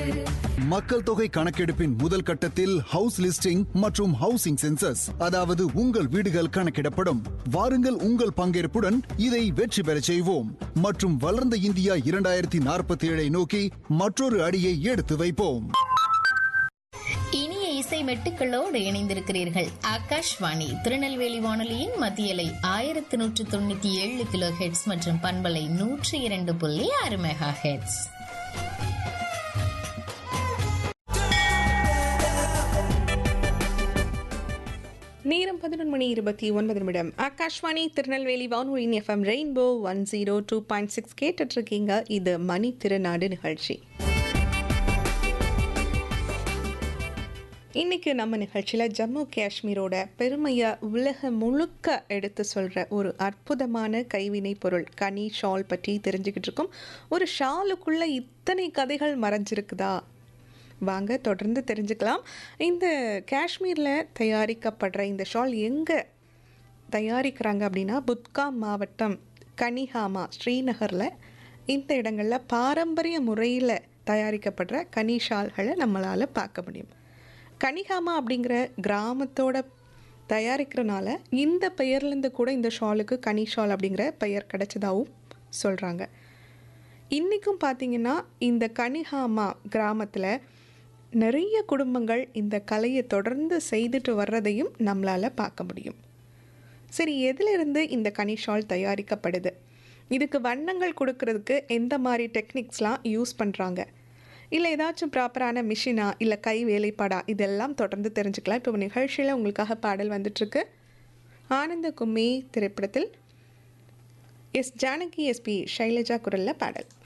மக்கள் தொகை கணக்கெடுப்பின் முதல் கட்டத்தில் ஹவுஸ் லிஸ்டிங் மற்றும் ஹவுசிங் சென்சஸ் அதாவது உங்கள் வீடுகள் கணக்கிடப்படும் வாருங்கள் உங்கள் பங்கேற்புடன் இதை வெற்றி பெறச் செய்வோம் மற்றும் வளர்ந்த இந்தியா இரண்டாயிரத்தி நாற்பத்தி ஏழை நோக்கி மற்றொரு அடியை எடுத்து வைப்போம் இனிய இசை மெட்டுக்களோடு இணைந்திருக்கிறீர்கள் ஆகாஷ்வாணி திருநெல்வேலி வானொலியின் மத்தியலை ஆயிரத்தி நூற்று தொண்ணூத்தி ஏழு கிலோ ஹெட்ஸ் மற்றும் பண்பலை நூற்றி இரண்டு புள்ளி ஆறு மெகா ஹெட்ஸ் நேரம் பதினொன்று மணி இருபத்தி ஒன்பது நிமிடம் ஆகாஷ்வாணி திருநெல்வேலி வானொலியின் FM Rainbow one zero two point six கேட்டுட்ருக்கீங்க இது மணி திருநாடு நிகழ்ச்சி இன்னைக்கு நம்ம நிகழ்ச்சியில் ஜம்மு காஷ்மீரோட பெருமையை உலகம் முழுக்க எடுத்து சொல்கிற ஒரு அற்புதமான கைவினை பொருள் கனி ஷால் பற்றி தெரிஞ்சுக்கிட்டு இருக்கோம் ஒரு ஷாலுக்குள்ள இத்தனை கதைகள் மறைஞ்சிருக்குதா வாங்க தொடர்ந்து தெரிஞ்சுக்கலாம் இந்த காஷ்மீரில் தயாரிக்கப்படுற இந்த ஷால் எங்கே தயாரிக்கிறாங்க அப்படின்னா புத்காம் மாவட்டம் கனிஹாமா ஸ்ரீநகரில் இந்த இடங்களில் பாரம்பரிய முறையில் தயாரிக்கப்படுற கனி ஷால்களை நம்மளால் பார்க்க முடியும் கனிஹாமா அப்படிங்கிற கிராமத்தோட தயாரிக்கிறனால இந்த பெயர்லேருந்து கூட இந்த ஷாலுக்கு கனி ஷால் அப்படிங்கிற பெயர் கிடைச்சதாகவும் சொல்கிறாங்க இன்றைக்கும் பார்த்தீங்கன்னா இந்த கனிஹாமா கிராமத்தில் நிறைய குடும்பங்கள் இந்த கலையை தொடர்ந்து செய்துட்டு வர்றதையும் நம்மளால் பார்க்க முடியும் சரி எதிலிருந்து இந்த கனி ஷால் தயாரிக்கப்படுது இதுக்கு வண்ணங்கள் கொடுக்கறதுக்கு எந்த மாதிரி டெக்னிக்ஸ்லாம் யூஸ் பண்ணுறாங்க இல்லை ஏதாச்சும் ப்ராப்பரான மிஷினா இல்லை கை வேலைப்பாடா இதெல்லாம் தொடர்ந்து தெரிஞ்சுக்கலாம் இப்போ நிகழ்ச்சியில் உங்களுக்காக பாடல் வந்துட்டுருக்கு ஆனந்த கும்மி திரைப்படத்தில் எஸ் ஜானகி எஸ்பி ஷைலஜா குரலில் பாடல்